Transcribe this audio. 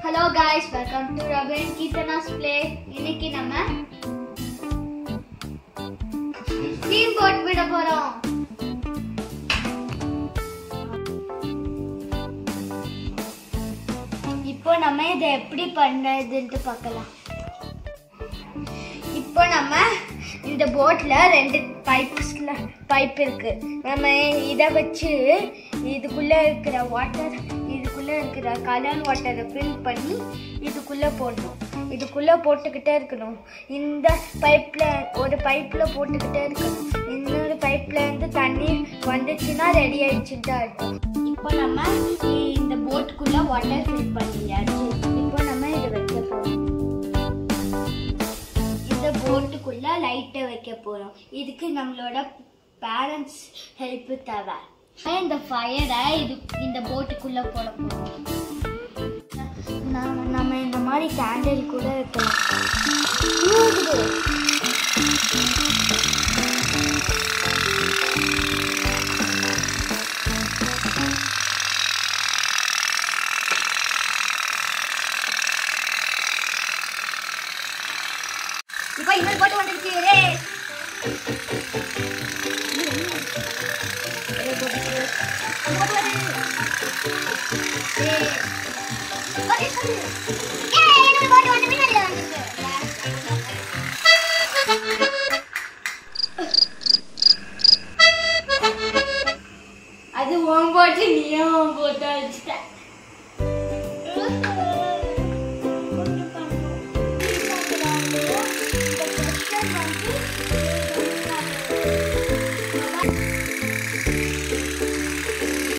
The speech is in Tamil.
Hello guys welcome to Rabin Keerthana's play இன்னைக்கு நம்ம ஸ்டீம் போட் விட போறோம் இப்போ நம்ம இதை எப்படி பண்ணுறதுன்ட்டு பார்க்கலாம் இப்போ நம்ம இந்த போட்ல ரெண்டு பைப்ஸ்ல பைப் இருக்கு நம்ம இதை வச்சு இதுக்குள்ள இருக்கிற வாட்டர் இதுக்குள்ள இருக்கிற கலர் வாட்டரை ஃபில் பண்ணி இதுக்குள்ள போடணும் இதுக்குள்ள போட்டுக்கிட்டே இருக்கணும் இந்த பைப்ல ஒரு பைப்ல போட்டுக்கிட்டே இருக்கணும் இன்னொரு பைப்ல இருந்து தண்ணி வந்துச்சுன்னா ரெடி ஆயிடுச்சுட்டு அர்த்தம் இப்போ நம்ம இந்த போட்டுக்குள்ள வாட்டர் ஃபில் பண்ணியாச்சு இப்போ நம்ம இதை வைக்க போறோம் இந்த போட்டுக்குள்ள லைட்டை வைக்க போறோம் இதுக்கு நம்மளோட பேரண்ட்ஸ் ஹெல்ப் தேவை இந்த ஃபயரை இது இந்த போட்டுக்குள்ள போட போறோம் நாம- நம்ம இந்த மாதிரி கேண்டில் கூட வைக்கலாம் ஊதுது. இப்போ இன்னொரு போட்டு வந்துருச்சு ரே அது உன் போட்டு நீயும் போட்டு வச்சுட்ட